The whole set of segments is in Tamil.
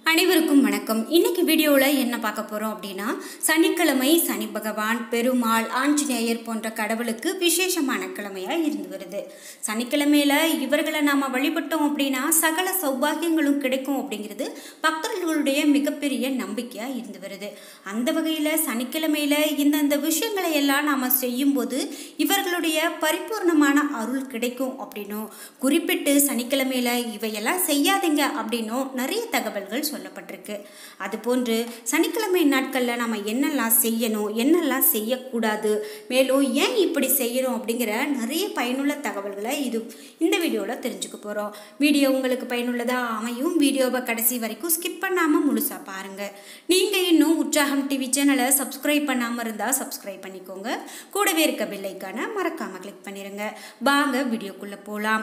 அனைவருக்கும் வணக்கம் இன்னைக்கு வீடியோவில் என்ன பார்க்க போகிறோம் அப்படின்னா சனிக்கிழமை சனி பகவான் பெருமாள் ஆஞ்சநேயர் போன்ற கடவுளுக்கு விசேஷமான கிழமையாக இருந்து வருது சனிக்கிழமையில இவர்களை நாம் வழிபட்டோம் அப்படின்னா சகல சௌபாகியங்களும் கிடைக்கும் அப்படிங்கிறது பக்தர்களுடைய மிகப்பெரிய நம்பிக்கையாக இருந்து வருது அந்த வகையில் சனிக்கிழமையில இந்தந்த விஷயங்களை எல்லாம் நாம் செய்யும்போது இவர்களுடைய பரிபூர்ணமான அருள் கிடைக்கும் அப்படின்னும் குறிப்பிட்டு சனிக்கிழமையில இவையெல்லாம் செய்யாதீங்க அப்படின்னும் நிறைய தகவல்கள் சொல்லப்பட்டிருக்கு அதுபோன்று சனிக்கிழமை நாட்களில் நம்ம என்னெல்லாம் செய்யணும் என்னெல்லாம் செய்யக்கூடாது மேலும் ஏன் இப்படி செய்யணும் அப்படிங்கிற நிறைய பயனுள்ள தகவல்களை இது இந்த வீடியோவில் தெரிஞ்சுக்க போகிறோம் வீடியோ உங்களுக்கு பயனுள்ளதாக அமையும் வீடியோவை கடைசி வரைக்கும் ஸ்கிப் பண்ணாமல் முழுசாக பாருங்கள் நீங்கள் இன்னும் உற்சாகம் டிவி சேனலை சப்ஸ்கிரைப் பண்ணாமல் இருந்தால் சப்ஸ்கிரைப் பண்ணிக்கோங்க கூடவே இருக்க பெல்லைக்கான மறக்காமல் கிளிக் பண்ணிடுங்க வாங்க வீடியோக்குள்ளே போகலாம்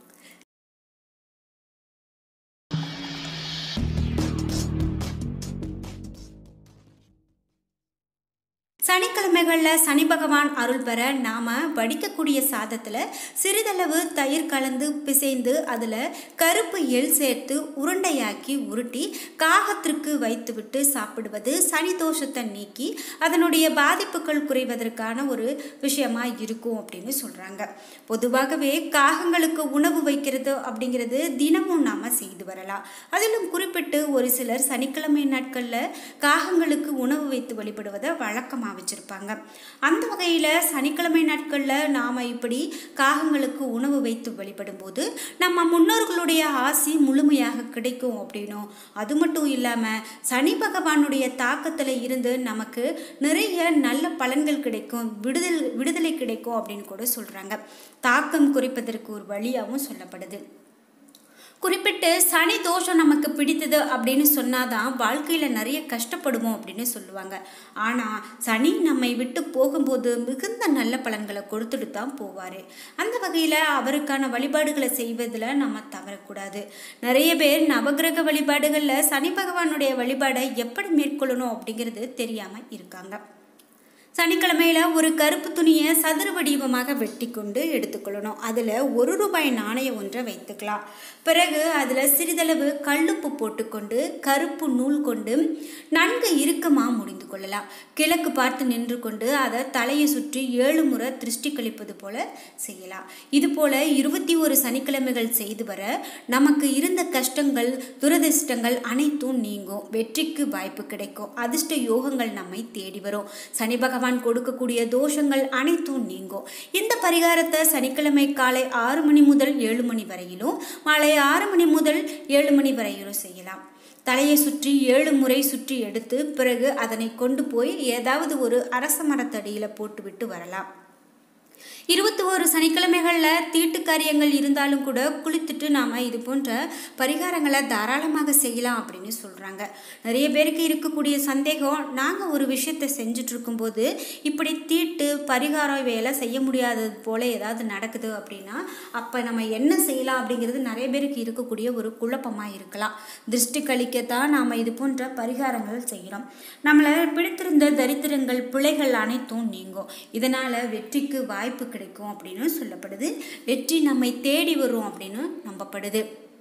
சனிக்கிழமைகளில் சனி பகவான் அருள் பெற நாம் வடிக்கக்கூடிய சாதத்தில் சிறிதளவு தயிர் கலந்து பிசைந்து அதில் கருப்பு எள் சேர்த்து உருண்டையாக்கி உருட்டி காகத்திற்கு வைத்துவிட்டு சாப்பிடுவது சனி தோஷத்தை நீக்கி அதனுடைய பாதிப்புகள் குறைவதற்கான ஒரு விஷயமா இருக்கும் அப்படின்னு சொல்கிறாங்க பொதுவாகவே காகங்களுக்கு உணவு வைக்கிறது அப்படிங்கிறது தினமும் நாம் செய்து வரலாம் அதிலும் குறிப்பிட்டு ஒரு சிலர் சனிக்கிழமை நாட்களில் காகங்களுக்கு உணவு வைத்து வழிபடுவதை வழக்கமாக வச்சுருப்பாங்க அந்த வகையில் சனிக்கிழமை நாட்களில் நாம் இப்படி காகங்களுக்கு உணவு வைத்து வழிபடும் போது நம்ம முன்னோர்களுடைய ஆசி முழுமையாக கிடைக்கும் அப்படின்னும் அது மட்டும் இல்லாமல் சனி பகவானுடைய தாக்கத்தில் இருந்து நமக்கு நிறைய நல்ல பலன்கள் கிடைக்கும் விடுதல் விடுதலை கிடைக்கும் அப்படின்னு கூட சொல்கிறாங்க தாக்கம் குறைப்பதற்கு ஒரு வழியாகவும் சொல்லப்படுது குறிப்பிட்டு சனி தோஷம் நமக்கு பிடித்தது அப்படின்னு சொன்னாதான் வாழ்க்கையில் நிறைய கஷ்டப்படுவோம் அப்படின்னு சொல்லுவாங்க ஆனால் சனி நம்மை விட்டு போகும்போது மிகுந்த நல்ல பலன்களை கொடுத்துட்டு தான் போவார் அந்த வகையில் அவருக்கான வழிபாடுகளை செய்வதில் நம்ம தவறக்கூடாது நிறைய பேர் நவகிரக வழிபாடுகளில் சனி பகவானுடைய வழிபாடை எப்படி மேற்கொள்ளணும் அப்படிங்கிறது தெரியாமல் இருக்காங்க சனிக்கிழமையில் ஒரு கருப்பு துணியை சதுர வடிவமாக வெட்டி கொண்டு எடுத்துக்கொள்ளணும் அதில் ஒரு ரூபாய் நாணயம் ஒன்றை வைத்துக்கலாம் பிறகு அதில் சிறிதளவு கல்லுப்பு போட்டுக்கொண்டு கருப்பு நூல் கொண்டு நன்கு இறுக்கமாக முடிந்து கொள்ளலாம் கிழக்கு பார்த்து நின்று கொண்டு அதை தலையை சுற்றி ஏழு முறை திருஷ்டி கழிப்பது போல செய்யலாம் இது போல இருபத்தி ஒரு சனிக்கிழமைகள் செய்து வர நமக்கு இருந்த கஷ்டங்கள் துரதிர்ஷ்டங்கள் அனைத்தும் நீங்கும் வெற்றிக்கு வாய்ப்பு கிடைக்கும் அதிர்ஷ்ட யோகங்கள் நம்மை தேடி வரும் சனி பகவான் பகவான் கொடுக்கக்கூடிய தோஷங்கள் அனைத்தும் நீங்கும் இந்த பரிகாரத்தை சனிக்கிழமை காலை ஆறு மணி முதல் ஏழு மணி வரையிலும் மாலை ஆறு மணி முதல் ஏழு மணி வரையிலும் செய்யலாம் தலையை சுற்றி ஏழு முறை சுற்றி எடுத்து பிறகு அதனை கொண்டு போய் ஏதாவது ஒரு அரச மரத்தடியில் போட்டுவிட்டு வரலாம் இருபத்தி ஒரு சனிக்கிழமைகளில் தீட்டு காரியங்கள் இருந்தாலும் கூட குளித்துட்டு நாம் இது போன்ற பரிகாரங்களை தாராளமாக செய்யலாம் அப்படின்னு சொல்கிறாங்க நிறைய பேருக்கு இருக்கக்கூடிய சந்தேகம் நாங்கள் ஒரு விஷயத்தை செஞ்சுட்டு இருக்கும்போது இப்படி தீட்டு பரிகாரம் இவையெல்லாம் செய்ய முடியாதது போல் ஏதாவது நடக்குது அப்படின்னா அப்போ நம்ம என்ன செய்யலாம் அப்படிங்கிறது நிறைய பேருக்கு இருக்கக்கூடிய ஒரு குழப்பமாக இருக்கலாம் திருஷ்டி கழிக்கத்தான் நாம் இது போன்ற பரிகாரங்கள் செய்கிறோம் நம்மளை பிடித்திருந்த தரித்திரங்கள் பிழைகள் அனைத்தும் நீங்கும் இதனால் வெற்றிக்கு வாய்ப்பு கிடைக்கும் அப்படின்னு சொல்லப்படுது வெற்றி நம்மை தேடி வரும் அப்படின்னு நம்பப்படுது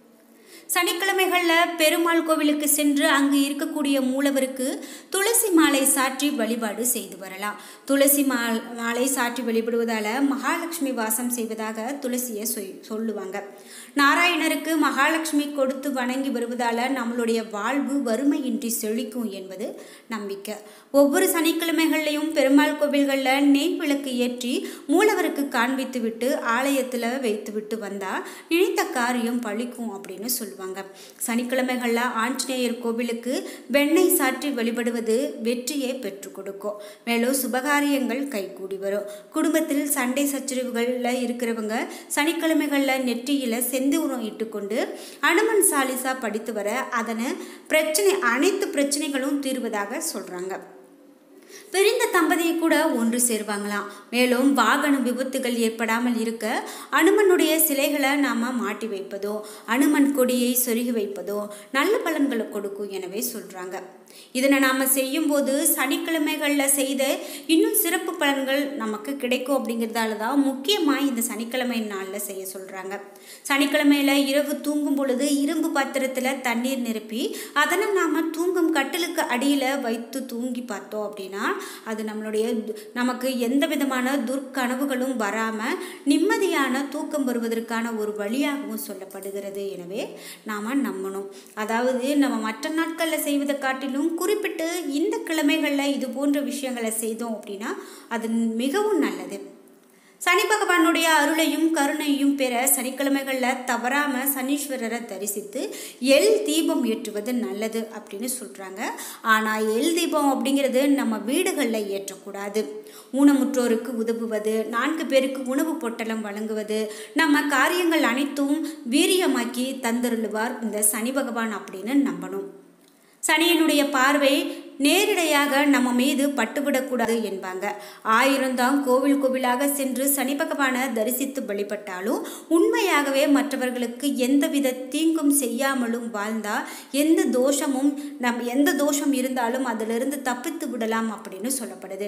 சனிக்கிழமைகளில் பெருமாள் கோவிலுக்கு சென்று அங்கு இருக்கக்கூடிய மூலவருக்கு துளசி மாலை சாற்றி வழிபாடு செய்து வரலாம் துளசி மா மாலை சாற்றி வழிபடுவதால் மகாலட்சுமி வாசம் செய்வதாக துளசியை சொல்லுவாங்க நாராயணருக்கு மகாலட்சுமி கொடுத்து வணங்கி வருவதால் நம்மளுடைய வாழ்வு வறுமையின்றி செழிக்கும் என்பது நம்பிக்கை ஒவ்வொரு சனிக்கிழமைகள்லையும் பெருமாள் கோவில்களில் நெய் விளக்கு ஏற்றி மூலவருக்கு காண்பித்து விட்டு ஆலயத்தில் வைத்து விட்டு வந்தால் நினைத்த காரியம் பழிக்கும் அப்படின்னு சொல்லுவாங்க சனிக்கிழமைகளில் ஆஞ்சநேயர் கோவிலுக்கு வெண்ணெய் சாற்றி வழிபடுவது வெற்றியை பெற்றுக் கொடுக்கும் மேலும் சுபகாரியங்கள் கைகூடி வரும் குடும்பத்தில் சண்டை சச்சரவுகளில் இருக்கிறவங்க சனிக்கிழமைகளில் நெற்றியில் செந்தூரம் இட்டுக்கொண்டு அனுமன் சாலிசா படித்து வர அதனை பிரச்சனை அனைத்து பிரச்சனைகளும் தீர்வதாக சொல்கிறாங்க பிரிந்த தம்பதியை கூட ஒன்று சேர்வாங்களாம் மேலும் வாகன விபத்துகள் ஏற்படாமல் இருக்க அனுமனுடைய சிலைகளை நாம் மாட்டி வைப்பதோ அனுமன் கொடியை சொருகி வைப்பதோ நல்ல பலன்களை கொடுக்கும் எனவே சொல்கிறாங்க இதனை நாம் செய்யும்போது சனிக்கிழமைகளில் செய்த இன்னும் சிறப்பு பலன்கள் நமக்கு கிடைக்கும் அப்படிங்கிறதால தான் முக்கியமாக இந்த சனிக்கிழமை நாளில் செய்ய சொல்கிறாங்க சனிக்கிழமையில் இரவு தூங்கும் பொழுது இரும்பு பாத்திரத்தில் தண்ணீர் நிரப்பி அதனை நாம் தூங்கும் கட்டிலுக்கு அடியில் வைத்து தூங்கி பார்த்தோம் அப்படின்னா அது நம்மளுடைய து- நமக்கு எந்த விதமான துர்க்கனவுகளும் வராமல் நிம்மதியான தூக்கம் வருவதற்கான ஒரு வழியாகவும் சொல்லப்படுகிறது எனவே நாம் நம்பணும் அதாவது நம்ம மற்ற நாட்களில் செய்வதை காட்டிலும் குறிப்பிட்டு இந்த கிழமைகளில் இது போன்ற விஷயங்களை செய்தோம் அப்படின்னா அது மிகவும் நல்லது சனி பகவானுடைய அருளையும் கருணையும் பெற சனிக்கிழமைகளில் தவறாமல் சனீஸ்வரரை தரிசித்து எல் தீபம் ஏற்றுவது நல்லது அப்படின்னு சொல்கிறாங்க ஆனால் எல் தீபம் அப்படிங்கிறது நம்ம வீடுகளில் ஏற்றக்கூடாது ஊனமுற்றோருக்கு உதவுவது நான்கு பேருக்கு உணவு பொட்டலம் வழங்குவது நம்ம காரியங்கள் அனைத்தும் வீரியமாக்கி தந்தருளுவார் இந்த சனி பகவான் அப்படின்னு நம்பணும் சனியனுடைய பார்வை நேரிடையாக நம்ம மீது பட்டுவிடக்கூடாது என்பாங்க ஆயிரம்தான் கோவில் கோவிலாக சென்று சனி பகவானை தரிசித்து வழிபட்டாலும் உண்மையாகவே மற்றவர்களுக்கு எந்தவித தீங்கும் செய்யாமலும் வாழ்ந்தா எந்த தோஷமும் நம் எந்த தோஷம் இருந்தாலும் அதிலிருந்து தப்பித்து விடலாம் அப்படின்னு சொல்லப்படுது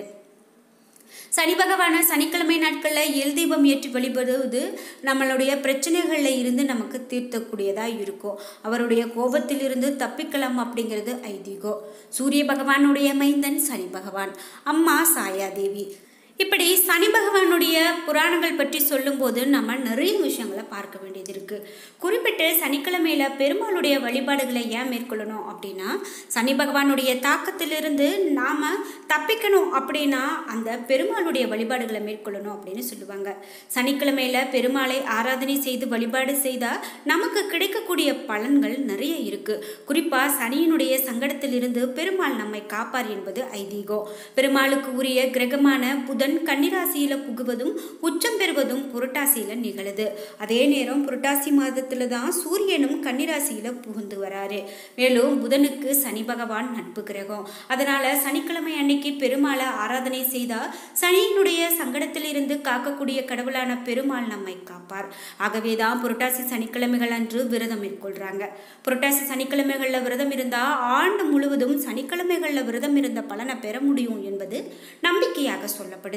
சனி பகவானை சனிக்கிழமை நாட்களில் எல் தீபம் ஏற்றி வழிபடுவது நம்மளுடைய பிரச்சனைகளில் இருந்து நமக்கு தீர்த்தக்கூடியதாக இருக்கும் அவருடைய கோபத்திலிருந்து தப்பிக்கலாம் அப்படிங்கிறது ஐதீகம் சூரிய பகவானுடைய மைந்தன் சனி பகவான் அம்மா சாயாதேவி இப்படி சனி பகவானுடைய புராணங்கள் பற்றி சொல்லும்போது நம்ம நிறைய விஷயங்களை பார்க்க வேண்டியது இருக்குது குறிப்பிட்டு சனிக்கிழமையில் பெருமாளுடைய வழிபாடுகளை ஏன் மேற்கொள்ளணும் அப்படின்னா சனி பகவானுடைய தாக்கத்திலிருந்து நாம் தப்பிக்கணும் அப்படின்னா அந்த பெருமாளுடைய வழிபாடுகளை மேற்கொள்ளணும் அப்படின்னு சொல்லுவாங்க சனிக்கிழமையில் பெருமாளை ஆராதனை செய்து வழிபாடு செய்தால் நமக்கு கிடைக்கக்கூடிய பலன்கள் நிறைய இருக்குது குறிப்பாக சனியினுடைய சங்கடத்திலிருந்து பெருமாள் நம்மை காப்பார் என்பது ஐதீகம் பெருமாளுக்கு உரிய கிரகமான புதன் கன்னிராசியில புகுவதும் உச்சம் பெறுவதும் புரட்டாசியில நிகழுது அதே நேரம் புரட்டாசி மாதத்துல தான் சூரியனும் கன்னிராசியில புகுந்து வராரு மேலும் புதனுக்கு சனி பகவான் நட்பு கிரகம் அதனால சனிக்கிழமை அன்னைக்கு பெருமாளை ஆராதனை செய்தா சனியினுடைய சங்கடத்திலிருந்து காக்கக்கூடிய கடவுளான பெருமாள் நம்மை காப்பார் ஆகவே தான் புரட்டாசி சனிக்கிழமைகள் அன்று விரதம் மேற்கொள்றாங்க புரட்டாசி சனிக்கிழமைகளில் விரதம் இருந்தால் ஆண்டு முழுவதும் சனிக்கிழமைகளில் விரதம் இருந்த பலனை பெற முடியும் என்பது நம்பிக்கையாக சொல்லப்படுது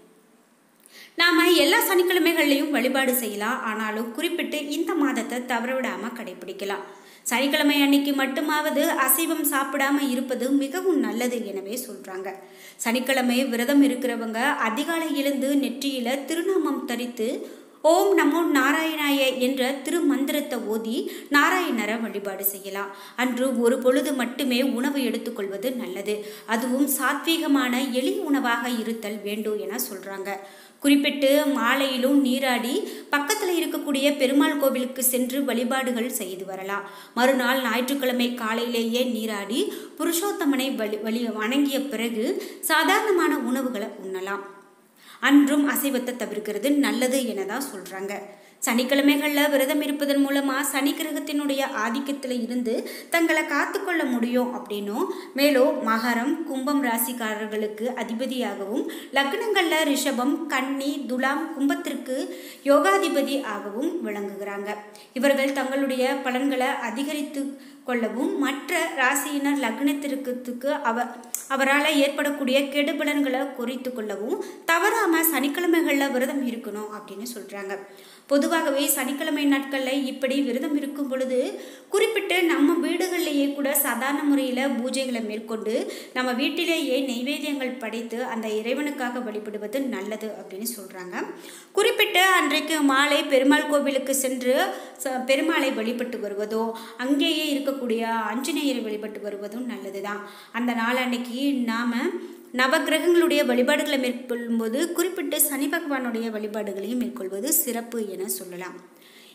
நாம் எல்லா சனிக்கிழமைகள்லையும் வழிபாடு செய்யலாம் ஆனாலும் குறிப்பிட்டு இந்த மாதத்தை தவறவிடாமல் கடைபிடிக்கலாம் சனிக்கிழமை அன்னைக்கு மட்டுமாவது அசைவம் சாப்பிடாம இருப்பது மிகவும் நல்லது எனவே சொல்றாங்க சனிக்கிழமை விரதம் இருக்கிறவங்க அதிகாலை எழுந்து நெற்றியில திருநாமம் தரித்து ஓம் நமோ நாராயணாய என்ற திருமந்திரத்தை ஓதி நாராயணரை வழிபாடு செய்யலாம் அன்று ஒரு பொழுது மட்டுமே உணவு எடுத்துக்கொள்வது நல்லது அதுவும் சாத்வீகமான எளிய உணவாக இருத்தல் வேண்டும் என சொல்றாங்க குறிப்பிட்டு மாலையிலும் நீராடி பக்கத்தில் இருக்கக்கூடிய பெருமாள் கோவிலுக்கு சென்று வழிபாடுகள் செய்து வரலாம் மறுநாள் ஞாயிற்றுக்கிழமை காலையிலேயே நீராடி புருஷோத்தமனை வழி வழி வணங்கிய பிறகு சாதாரணமான உணவுகளை உண்ணலாம் அன்றும் அசைவத்தை தவிர்க்கிறது நல்லது என தான் சொல்கிறாங்க சனிக்கிழமைகளில் விரதம் இருப்பதன் மூலமாக சனி கிரகத்தினுடைய ஆதிக்கத்தில் இருந்து தங்களை காத்துக்கொள்ள முடியும் அப்படின்னும் மேலும் மகரம் கும்பம் ராசிக்காரர்களுக்கு அதிபதியாகவும் லக்னங்களில் ரிஷபம் கன்னி துலாம் கும்பத்திற்கு யோகாதிபதி ஆகவும் விளங்குகிறாங்க இவர்கள் தங்களுடைய பலன்களை அதிகரித்து கொள்ளவும் மற்ற ராசியினர் லக்னத்திற்கு அவ அவரால் ஏற்படக்கூடிய கெடுபலன்களை குறைத்து கொள்ளவும் தவறாமல் சனிக்கிழமைகளில் விரதம் இருக்கணும் அப்படின்னு சொல்கிறாங்க பொதுவாகவே சனிக்கிழமை நாட்களில் இப்படி விரதம் இருக்கும் பொழுது குறிப்பிட்டு நம்ம வீடுகளிலேயே கூட சாதாரண முறையில் பூஜைகளை மேற்கொண்டு நம்ம வீட்டிலேயே நைவேத்தியங்கள் படைத்து அந்த இறைவனுக்காக வழிபடுவது நல்லது அப்படின்னு சொல்கிறாங்க குறிப்பிட்டு அன்றைக்கு மாலை பெருமாள் கோவிலுக்கு சென்று ச- பெருமாளை வழிபட்டு வருவதோ அங்கேயே இருக்கக்கூடிய ஆஞ்சநேயரை வழிபட்டு வருவதும் நல்லது தான் அந்த நாள் அன்னைக்கு நாம் நவக்கிரகங்களுடைய வழிபாடுகளை மேற்கொள்ளும்போது குறிப்பிட்டு சனி பகவானுடைய வழிபாடுகளையும் மேற்கொள்வது சிறப்பு என சொல்லலாம்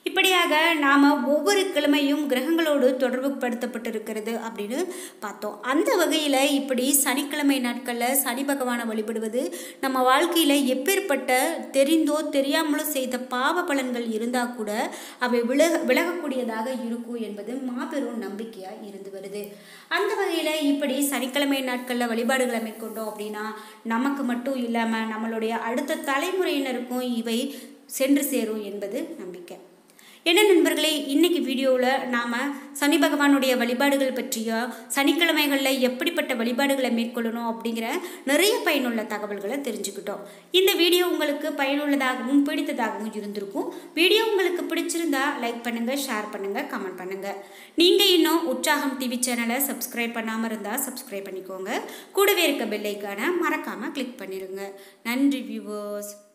இப்படியாக நாம் ஒவ்வொரு கிழமையும் கிரகங்களோடு தொடர்பு படுத்தப்பட்டிருக்கிறது அப்படின்னு பார்த்தோம் அந்த வகையில் இப்படி சனிக்கிழமை நாட்களில் சனி பகவானை வழிபடுவது நம்ம வாழ்க்கையில் எப்பேற்பட்ட தெரிந்தோ தெரியாமலோ செய்த பாவ பலன்கள் இருந்தால் கூட அவை விலக விலகக்கூடியதாக இருக்கும் என்பது மாபெரும் நம்பிக்கையாக இருந்து வருது அந்த வகையில் இப்படி சனிக்கிழமை நாட்களில் வழிபாடுகளை மேற்கொண்டோம் அப்படின்னா நமக்கு மட்டும் இல்லாமல் நம்மளுடைய அடுத்த தலைமுறையினருக்கும் இவை சென்று சேரும் என்பது நம்பிக்கை என்ன நண்பர்களே இன்னைக்கு வீடியோவில் நாம் சனி பகவானுடைய வழிபாடுகள் பற்றியும் சனிக்கிழமைகளில் எப்படிப்பட்ட வழிபாடுகளை மேற்கொள்ளணும் அப்படிங்கிற நிறைய பயனுள்ள தகவல்களை தெரிஞ்சுக்கிட்டோம் இந்த வீடியோ உங்களுக்கு பயனுள்ளதாகவும் பிடித்ததாகவும் இருந்திருக்கும் வீடியோ உங்களுக்கு பிடிச்சிருந்தா லைக் பண்ணுங்கள் ஷேர் பண்ணுங்கள் கமெண்ட் பண்ணுங்கள் நீங்கள் இன்னும் உற்சாகம் டிவி சேனலை சப்ஸ்கிரைப் பண்ணாமல் இருந்தால் சப்ஸ்கிரைப் பண்ணிக்கோங்க கூடவே இருக்க பெல்லைக்கான மறக்காமல் கிளிக் பண்ணிடுங்க நன்றி வியூவர்ஸ்